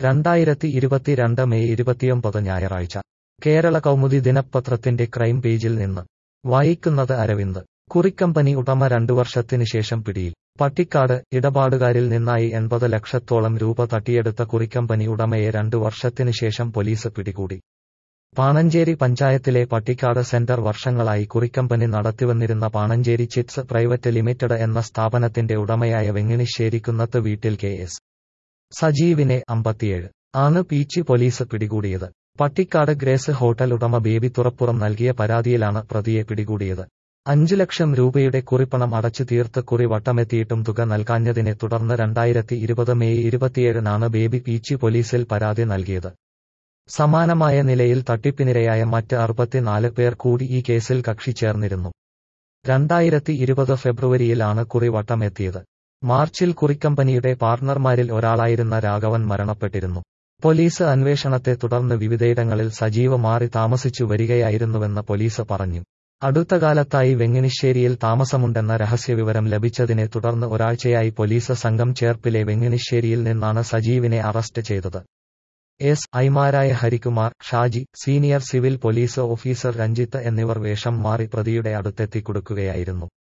രണ്ടായിരത്തി ഇരുപത്തിരണ്ട് മെയ് ഇരുപത്തിയൊമ്പത് ഞായറാഴ്ച കേരള കൗമുദി ദിനപത്രത്തിന്റെ ക്രൈം പേജിൽ നിന്ന് വായിക്കുന്നത് അരവിന്ദ് കുറിക്കമ്പനി ഉടമ രണ്ടു വർഷത്തിന് ശേഷം പിടിയിൽ പട്ടിക്കാട് ഇടപാടുകാരിൽ നിന്നായി എൺപത് ലക്ഷത്തോളം രൂപ തട്ടിയെടുത്ത കുറിക്കമ്പനി ഉടമയെ രണ്ടു വർഷത്തിന് ശേഷം പോലീസ് പിടികൂടി പാണഞ്ചേരി പഞ്ചായത്തിലെ പട്ടിക്കാട് സെന്റർ വർഷങ്ങളായി കുറിക്കമ്പനി നടത്തിവന്നിരുന്ന പാണഞ്ചേരി ചിറ്റ്സ് പ്രൈവറ്റ് ലിമിറ്റഡ് എന്ന സ്ഥാപനത്തിന്റെ ഉടമയായ വെങ്ങിണിശ്ശേരി കുന്നത്ത് വീട്ടിൽ കെ എസ് സജീവിനെ അമ്പത്തിയേഴ് ആണ് പീച്ചി പോലീസ് പിടികൂടിയത് പട്ടിക്കാട് ഗ്രേസ് ഹോട്ടൽ ഉടമ ബേബി തുറപ്പുറം നൽകിയ പരാതിയിലാണ് പ്രതിയെ പിടികൂടിയത് അഞ്ചു ലക്ഷം രൂപയുടെ കുറിപ്പണം അടച്ചു തീർത്ത് കുറി വട്ടമെത്തിയിട്ടും തുക നൽകാഞ്ഞതിനെ തുടർന്ന് രണ്ടായിരത്തി ഇരുപത് മെയ് ഇരുപത്തിയേഴിനാണ് ബേബി പീച്ചി പോലീസിൽ പരാതി നൽകിയത് സമാനമായ നിലയിൽ തട്ടിപ്പിനിരയായ മറ്റ് അറുപത്തിനാല് പേർ കൂടി ഈ കേസിൽ കക്ഷി ചേർന്നിരുന്നു രണ്ടായിരത്തി ഇരുപത് ഫെബ്രുവരിയിലാണ് കുറി വട്ടമെത്തിയത് മാർച്ചിൽ കുറിക്കമ്പനിയുടെ പാർട്ണർമാരിൽ ഒരാളായിരുന്ന രാഘവൻ മരണപ്പെട്ടിരുന്നു പോലീസ് അന്വേഷണത്തെ തുടർന്ന് വിവിധയിടങ്ങളിൽ സജീവ മാറി താമസിച്ചു വരികയായിരുന്നുവെന്ന് പോലീസ് പറഞ്ഞു അടുത്ത കാലത്തായി വെങ്ങിനിശ്ശേരിയിൽ താമസമുണ്ടെന്ന രഹസ്യവിവരം ലഭിച്ചതിനെ തുടർന്ന് ഒരാഴ്ചയായി പോലീസ് സംഘം ചേർപ്പിലെ വെങ്ങിനിശ്ശേരിയിൽ നിന്നാണ് സജീവിനെ അറസ്റ്റ് ചെയ്തത് എസ് ഐമാരായ Harikumar Shaji senior civil police officer Ranjith എന്നിവർ വേഷം മാറി പ്രതിയുടെ അടുത്തെത്തി കൊടുക്കുകയായിരുന്നു